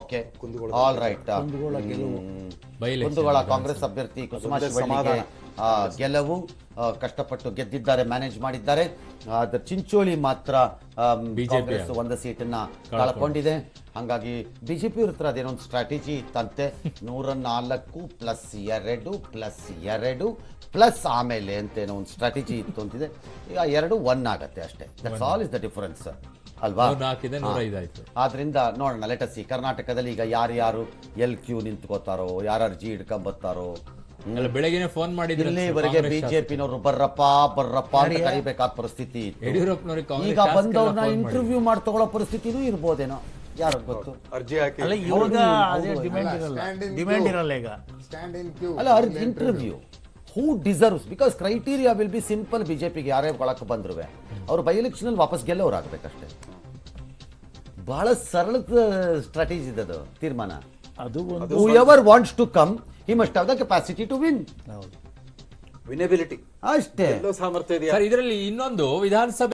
Okay Kundagol all right Kundagol ಗೆಲುವು. By election Kundgol Congress ಅಭ್ಯರ್ಥಿ ಕುಸುಮಾ ಅದೊಂದೇ ಶಿವಳ್ಳಿಗೆ ಸಮಾಧಾನ. ಆ, ಗೆಲುವು ಆ, ಕಷ್ಟಪಟ್ಟು ಗೆದ್ದಿದ್ದಾರೆ ಮ್ಯಾನೇಜ್ ಮಾಡಿದ್ದಾರೆ ಆದ್ರೆ ಚಿಂಚೋಳಿ ಮಾತ್ರ ಆಮ್, BJP ಕಾಂಗ್ರೆಸ್ ಒಂದು ಸೀಟನ್ನ ಕಳ್ಕೊಂಡಿದೆ ಹಂಗಾಗಿ ಬಿಜೆಪಿ ಹತ್ರ ಅದೇನೋ ಒಂದು ಸ್ಟ್ರಾಟಜಿ ಇತ್ತಂತೆ ನೂರ ನಾಲ್ಕು ಪ್ಲಸ್ ಎರಡು ಪ್ಲಸ್ ಎರಡು ಪ್ಲಸ್ ಆಮೇಲೆ ಅಂತ ಏನೋ ಒಂದು ಸ್ಟ್ರಾಟಜಿ ಇತ್ತು ಅಂತಿದೆ ಈಗ ಎರಡು ಒನ್ ಆಗತ್ತೆ ಅಷ್ಟೇ that's all is the difference ಅಲ್ವಾ ನೂರ ನಾಲ್ಕಿದೆ ನೂರ ಐದು ಆಯ್ತು ಆದ್ರಿಂದ ನೋಡೋಣ ಲೆಟಸಿ ಕರ್ನಾಟಕದಲ್ಲಿ ಈಗ ಯಾರ್ಯಾರು ಎಲ್ ಕ್ಯೂ ನಿಂತ್ಕೋತಾರೋ ಯಾರ್ಯಾರು ಜಿ ಹಿಡ್ಕೊಂಬತ್ತಾರೋ ಅಲ್ಲ ಬೆಳಗ್ಗೆನೆ ಫೋನ್ ಮಾಡಿದ್ರೆ ಇಲ್ಲಿವರೆಗೆ ಬಿಜೆಪಿನವರು ಬರ್ರಪ್ಪ ಬರ್ರಪ್ಪ ಅಂತ ಕರಿಬೇಕಾದ ಪರಿಸ್ಥಿತಿ ಇತ್ತು ಯಡಿಯೂರಪ್ಪನವ್ರಿಗೆ ಕಾಂಗ್ರೆಸ್ ಈಗ ಶಾಸಕರೆಲ್ಲ ಬಂದವ್ರನ್ನ phone ಮಾಡಿ. ಇಂಟರ್ವ್ಯೂ ಮಾಡಿ ತಗೊಳ್ಳೋ ಪರಿಸ್ಥಿತಿನೂ ಇರ್ಬೋದೇನೋ ಯಾರು ಗೊತ್ತು ಅರ್ಜಿ ಹಾಕಿ ಅಲ್ಲ ಇವಾಗ ಅದೇ ಡಿಮ್ಯಾಂಡ್ ಇರಲ್ಲ stand in ಡಿಮ್ಯಾಂಡ್ queue. ಇರಲ್ಲ ಈಗ ಸ್ಟ್ಯಾಂಡ್ ಇನ್ ಕ್ಯೂ ಅಲ್ಲ ಅವ್ರ interview who deserves because criteria will be simple ಬಿಜೆಪಿಗೆ ಯಾರೇ ಒಳಕ್ಕೆ ಬಂದ್ರು ಅವ್ರು ಬೈ ಎಲೆಕ್ಷನ್ ವಾಪಸ್ ಗೆಲ್ಲೋರು ಆಗ್ಬೇಕಷ್ಟೇ ಬಹಳ ಸರಳದ ಸ್ಟ್ರಾಟಜಿ ಇದದು ತೀರ್ಮಾನ ಅದು ಒಂದು whoever wants to come he must have the capacity to win ಹೌದು ವಿನೇಬಿಲಿಟಿ ಅಷ್ಟೇ ಎಲ್ಲೋ ಸಾಮರ್ಥ್ಯ ಇದೆಯಾ ಸರ್ ಇದರಲ್ಲಿ ಇನ್ನೊಂದು ವಿಧಾನಸಭೆ